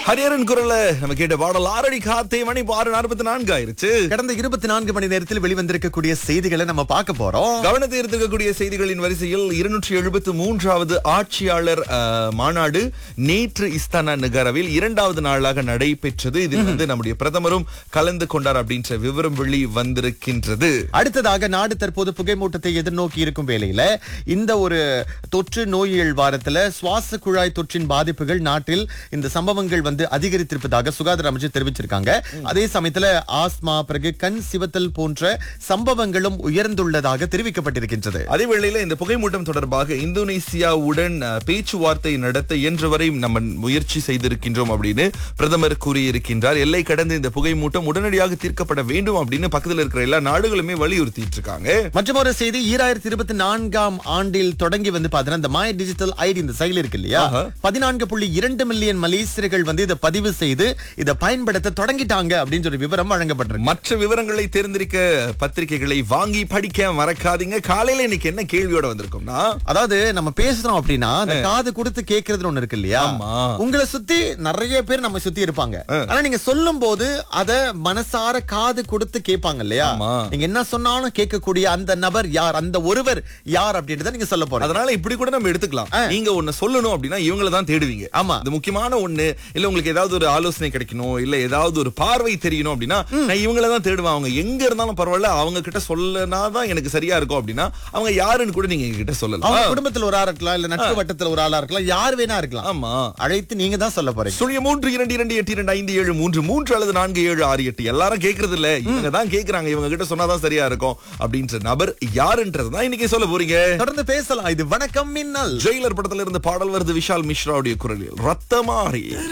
ஹரியரன் குரல்ல நம்ம கேட்ட பாடல் ஆறடி காத்தே மணி ஆறு நாற்பத்தி நான்கு ஆயிருச்சு கடந்த இருபத்தி நான்கு மணி நேரத்தில் வெளிவந்திருக்கக்கூடிய செய்திகளை நம்ம பார்க்க போறோம் கவனத்தை ஈர்த்திருக்கக்கூடிய செய்திகளின் வரிசையில் இருநூற்றி எழுபத்து மூன்றாவது ஆட்சியாளர் அஹ், மாநாடு நேற்று இஸ்தானா நகரவில் இரண்டாவது நாளாக நடைபெற்றது இதில் வந்து நம்முடைய பிரதமரும் கலந்து கொண்டார் அப்படின்ற விவரம் வெளி வந்திருக்கின்றது அடுத்ததாக நாடு தற்போது புகைமூட்டத்தை எதிர்நோக்கி இருக்கும் வேளையில இந்த ஒரு தொற்று நோயியல் வாரத்துல சுவாச குழாய் தொற்றின் பாதிப்புகள் நாட்டில் இந்த சம்பவங்கள் வந்து அதிகரித்திருப்பதாக சுகாதார அமைச்சர் தெரிவிச்சிருக்காங்க அதே சமயத்துல ஆஸ்மா பிறகு கண் சிவத்தல் போன்ற சம்பவங்களும் உயர்ந்துள்ளதாக தெரிவிக்கப்பட்டிருக்கின்றது அதே வேளையில இந்த புகைமூட்டம் தொடர்பாக இந்தோனேசியாவுடன் அஹ், பேச்சுவார்த்தை நடத்த இயன்ற வரை நம்ம முயற்சி செய்திருக்கின்றோம் அப்படின்னு பிரதமர் கூறியிருக்கின்றார் எல்லை கடந்த இந்த புகைமூட்டம் உடனடியாக தீர்க்கப்பட வேண்டும் அப்படின்னு பக்கத்தில் இருக்கிற எல்லா நாடுகளுமே வலியுறுத்திட்டு இருக்காங்க மற்றும் ஒரு செய்தி ஈராயிரத்தி இருபத்தி நான்காம் ஆண்டில் தொடங்கி வந்து பாத்தீங்கன்னா இந்த மாய் டிஜிட்டல் ஐடி இந்த செயல் இருக்கு இல்லையா ஆஹா. பதினான்கு புள்ளி இரண்டு மில்லியன் மலேசியர்கள் வந்து இதை பதிவு செய்து இதை பயன்படுத்த தொடங்கிட்டாங்க அப்படின்னு சொல்லி விவரம் வழங்கப்பட்டிருக்கு மற்ற விவரங்களை தேர்ந்தெடுக்க பத்திரிகைகளை வாங்கி படிக்க மறக்காதீங்க காலையில இன்னைக்கு என்ன கேள்வியோட வந்திருக்கோம்னா அதாவது நம்ம பேசுறோம் அப்படின்னா அந்த காது கொடுத்து கேக்குறதுன்னு ஒண்ணு இருக்கு இல்லையா ஆமா. உங்களை சுத்தி நிறைய பேர் நம்ம சுத்தி இருப்பாங்க ஆனா நீங்க சொல்லும் போது அத மனசார காது கொடுத்து கேட்பாங்க இல்லையா ஆமா. நீங்க என்ன சொன்னாலும் கேட்கக்கூடிய அந்த நபர் யார் அந்த ஒருவர் யார் அப்படின்றத நீங்க சொல்ல போறீங்க அதனால இப்படி கூட நம்ம எடுத்துக்கலாம் நீங்க ஒண்ணு சொல்லணும் அப்படின்னா இவங்கள தான் தேடுவீங்க ஆமா. இது முக்கியமான ஒண்ணு இல்ல உங்களுக்கு ஏதாவது ஒரு ஆலோசனை கிடைக்கணும் இல்ல ஏதாவது ஒரு பார்வை தெரியணும் அப்படின்னா நான் இவங்கள தான் தேடுவேன் அவங்க எங்க இருந்தாலும் பரவாயில்ல அவங்க கிட்ட சொல்லனாதான் எனக்கு சரியா இருக்கும் அப்படின்னா அவங்க யாருன்னு கூட நீங்க எங்க கிட்ட சொல்லலாம் அவங்க குடும்பத்துல ஒரு ஆளா இருக்கலாம் இல்ல நட்பு வட்டத்துல ஒரு ஆளா இருக்கலாம் யார் வேணா இருக்கலாம் ஆமா அழைத்து நீங்க தான் சொல்ல போறீங்க சுழிய மூன்று இரண்டு இரண்டு எட்டு இரண்டு ஐந்து ஏழு மூன்று மூன்று அல்லது நான்கு ஏழு ஆறு எட்டு எல்லாரும் கேக்குறது இல்ல இவங்க தான் கேக்குறாங்க இவங்க கிட்ட சொன்னாதான் சரியா இருக்கும் அப்படின்ற நபர் யாருன்றதுதான் இன்னைக்கு சொல்ல போறீங்க தொடர்ந்து பேசலாம் இது வணக்கம் மின்னல் ஜெயிலர் படத்துல இருந்து பாடல் வருது விஷால் மிஸ்ராவுடைய குரலில் ரத்தமாரி